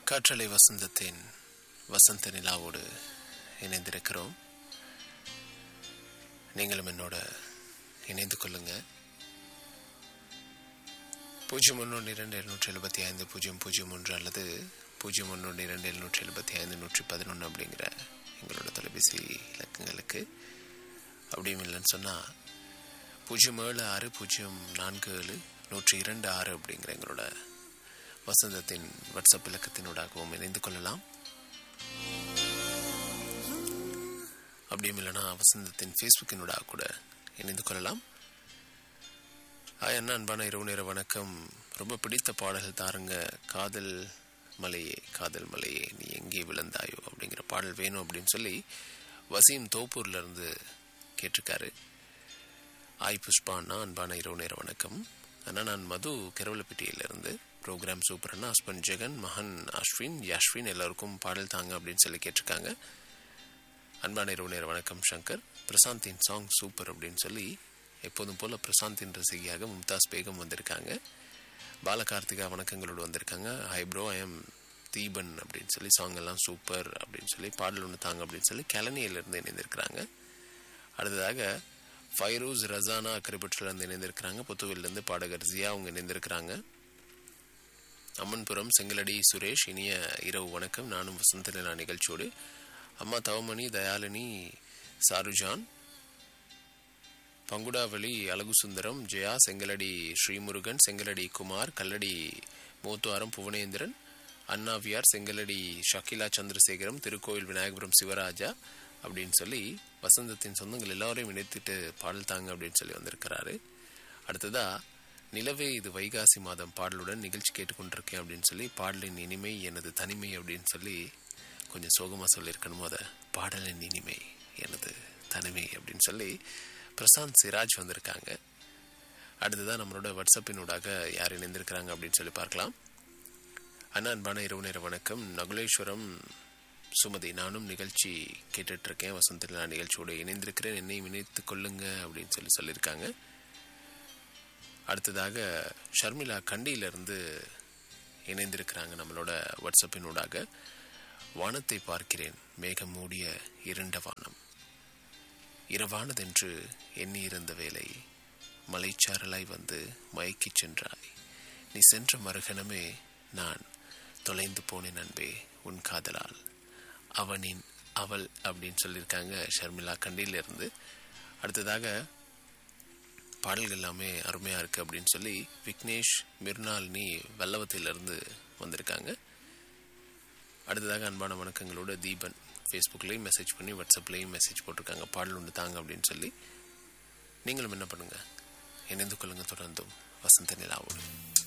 காற்றலை வசந்தத்தின் வசந்த நிலாவோடு இணைந்திருக்கிறோம் நீங்களும் என்னோட இணைந்து கொள்ளுங்க பூஜ்ஜியம் ஒன்று இரண்டு எழுநூற்றி எழுபத்தி ஐந்து பூஜ்ஜியம் பூஜ்ஜியம் ஒன்று அல்லது பூஜ்ஜியம் ஒன்று இரண்டு எழுநூற்றி எழுபத்தி ஐந்து நூற்றி பதினொன்று அப்படிங்கிற எங்களோட தொலைபேசி இலக்கங்களுக்கு அப்படியும் இல்லைன்னு சொன்னால் பூஜ்ஜியம் ஏழு ஆறு பூஜ்ஜியம் நான்கு ஏழு நூற்றி இரண்டு ஆறு அப்படிங்கிற எங்களோட வசந்தத்தின் வாட்ஸ்அப் இலக்கத்தினூடாகவும் இணைந்து கொள்ளலாம் அப்படியும் இல்லைனா வசந்தத்தின் ஃபேஸ்புக்கினூடாக கூட இணைந்து கொள்ளலாம் என்ன அன்பான இரவு நேர வணக்கம் ரொம்ப பிடித்த பாடல்கள் தாருங்க காதல் மலையே காதல் மலையே நீ எங்கே விழுந்தாயோ அப்படிங்கிற பாடல் வேணும் அப்படின்னு சொல்லி வசீம் தோப்பூர்ல இருந்து கேட்டிருக்காரு ஆய் புஷ்பான்னா அன்பான இரவு நேர வணக்கம் அண்ணா நான் மது கெரவலப்பட்டியிலிருந்து ப்ரோக்ராம் சூப்பர் அண்ணா ஹஸ்பண்ட் ஜெகன் மகன் அஸ்வின் யாஸ்வின் எல்லாருக்கும் பாடல் தாங்க அப்படின்னு சொல்லி கேட்டிருக்காங்க அன்பான இரவு நேர வணக்கம் சங்கர் பிரசாந்தின் சாங் சூப்பர் அப்படின்னு சொல்லி எப்போதும் போல பிரசாந்தின் ரசிகையாக மும்தாஸ் பேகம் வந்திருக்காங்க பாலகார்த்திகா வணக்கங்களோடு வந்திருக்காங்க hi bro I am Deepan அப்படின்னு சொல்லி சாங் எல்லாம் சூப்பர் அப்படின்னு சொல்லி பாடல் ஒன்று தாங்க அப்படின்னு சொல்லி கலனியிலிருந்து இணைந்திருக்கிறாங்க அடுத்ததாக ஃபைரூஸ் ரசானா அக்கரைப்பற்றிலிருந்து இணைந்திருக்கிறாங்க புத்துவிலிருந்து பாடகர் ஜியா அவங்க இணைந்திருக்கிறாங்க அம்மன்புரம் செங்கலடி சுரேஷ் இனிய இரவு வணக்கம் நானும் வசந்த நிலா நிகழ்ச்சியோடு அம்மா தவமணி தயாலினி சாருஜான் பங்குடாவளி அழகு சுந்தரம் ஜெயா செங்கலடி ஸ்ரீமுருகன் செங்கலடி குமார் கல்லடி மூத்துவாரம் புவனேந்திரன் அண்ணாவியார் செங்கலடி ஷக்கிலா சந்திரசேகரம் திருக்கோயில் விநாயகபுரம் சிவராஜா அப்படின்னு சொல்லி வசந்தத்தின் சொந்தங்கள் எல்லாரையும் இணைத்துட்டு பாடல் தாங்க அப்படின்னு சொல்லி வந்திருக்கிறாரு அடுத்ததா நிலவே இது வைகாசி மாதம் பாடலுடன் நிகழ்ச்சி கேட்டுக்கொண்டிருக்கேன் அப்படின்னு சொல்லி பாடலின் இனிமை எனது தனிமை அப்படின்னு சொல்லி கொஞ்சம் சோகமாக சொல்லியிருக்கணும் அதை பாடலின் இனிமை எனது தனிமை அப்படின்னு சொல்லி பிரசாந்த் சிராஜ் வந்திருக்காங்க அடுத்ததான் நம்மளோட வாட்ஸ்அப்பினூடாக யார் இணைந்திருக்கிறாங்க அப்படின்னு சொல்லி பார்க்கலாம் அண்ணா அன்பான இரவு நேர வணக்கம் நகுலேஸ்வரம் சுமதி நானும் நிகழ்ச்சி கேட்டுட்டு இருக்கேன் வசந்த நான் நிகழ்ச்சியோட இணைந்திருக்கிறேன் என்னையும் இணைத்து கொள்ளுங்க அப்படின்னு சொல்லி சொல்லியிருக்காங்க அடுத்ததாக ஷர்மிளா கண்டியிலிருந்து இணைந்திருக்கிறாங்க நம்மளோட வாட்ஸ்அப்பினூடாக வானத்தை பார்க்கிறேன் மேகம் மூடிய இருண்ட வானம் இரவானதென்று எண்ணியிருந்த வேலை மலைச்சாரலாய் வந்து மயக்கிச் சென்றாய் நீ சென்ற மறுகணமே நான் தொலைந்து போனேன் அன்பே உன் காதலால் அவனின் அவள் அப்படின்னு சொல்லியிருக்காங்க ஷர்மிளா கண்டியிலிருந்து அடுத்ததாக பாடல்கள் எல்லாமே அருமையாக இருக்குது அப்படின்னு சொல்லி விக்னேஷ் மிர்னாலினி வல்லவத்திலிருந்து வந்திருக்காங்க அடுத்ததாக அன்பான வணக்கங்களோட தீபன் ஃபேஸ்புக்லேயும் மெசேஜ் பண்ணி வாட்ஸ்அப்லேயும் மெசேஜ் போட்டிருக்காங்க பாடல் ஒன்று தாங்க அப்படின்னு சொல்லி நீங்களும் என்ன பண்ணுங்கள் இணைந்து கொள்ளுங்கள் தொடர்ந்தும் வசந்த நிலாவோடு